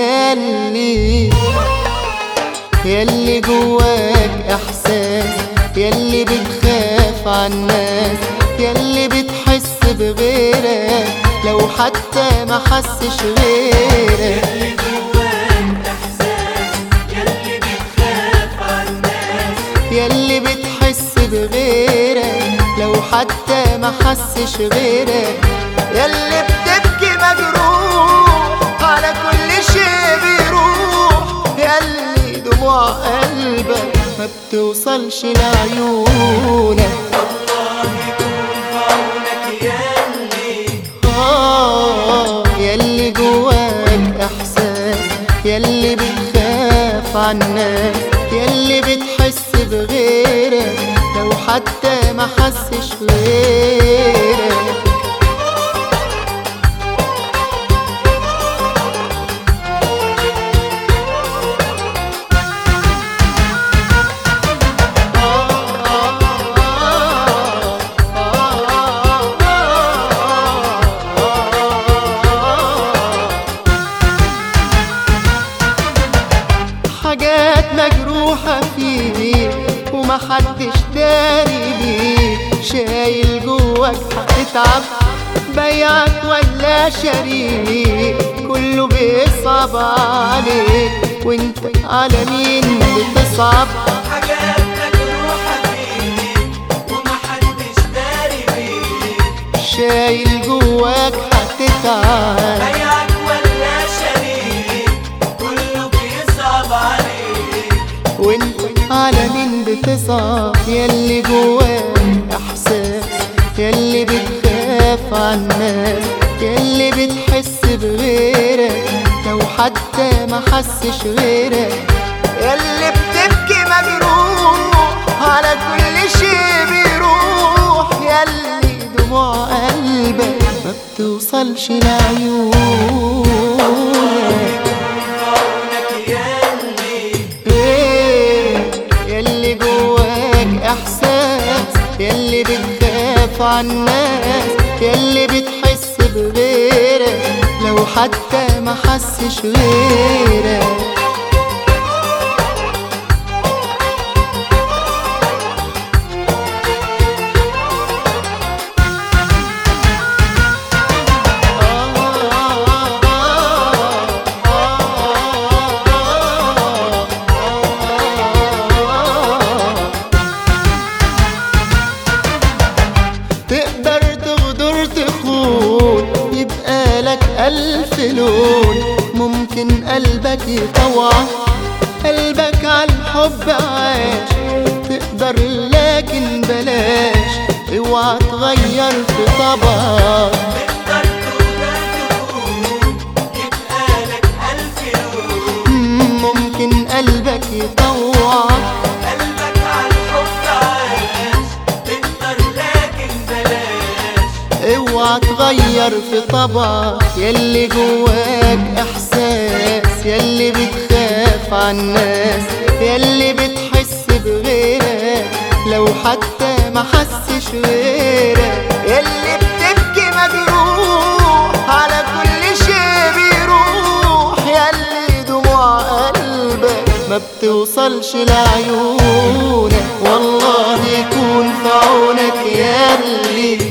ياللي ياللي جواك احساس ياللي بتخاف عالناس ياللي بتحس بغيرك لو حتى ما حسش غيرك يلي جواك احساس يلي بتخاف عالناس ياللي بتحس بغيرك لو حتى ما حسش غيرك ياللي بتبكي مجروح على كل شيء بيروح ياللي دموع قلبك ما بتوصلش لعيونك الله يكون في عونك يلي آه ياللي جواك إحساس ياللي بتخاف عالناس ياللي بتحس بغيرك لو حتى ما حسش غيرك حاجات مجروحة فيك ومحدش داري بيك شايل جواك هتتعب بيعك ولا شريك كله بيصعب عليك وانت على مين بتصعب حاجات مجروحة فيك ومحدش داري بيك شايل جواك هتتعب بيعك ولا شريك كله بيصعب عليك وانت على مين بتصعب ياللي جواك احساس ياللي بتخاف عالناس ياللي بتحس بغيرك لو حتى ما حسش غيرك ياللي بتبكي مجروح على كل شيء بيروح ياللي دموع قلبك ما بتوصلش لعيونك عونك يلي ايه ياللي جواك احساس ياللي بتخاف عالناس ياللي بتحس بغيرك لو حتى ما حسش غيرك تقدر تغدر تخون يبقى لك ألف لون ممكن قلبك يطوع قلبك عالحب عاش تقدر لكن بلاش اوعى تغير في طبعك تقدر تقدر تكون يبقى لك ألف لون ممكن قلبك يطوعك قلبك عالحب عاش تقدر لكن بلاش اوعى تغير في طبعك ياللي جواك احساس ياللي بتخاف عالناس ياللي بتحس بغيرك لو حتى ما حسش غيرك ياللي بتبكي مجروح على كل شيء بيروح ياللي دموع قلبك ما بتوصلش لعيونك والله يكون في عونك ياللي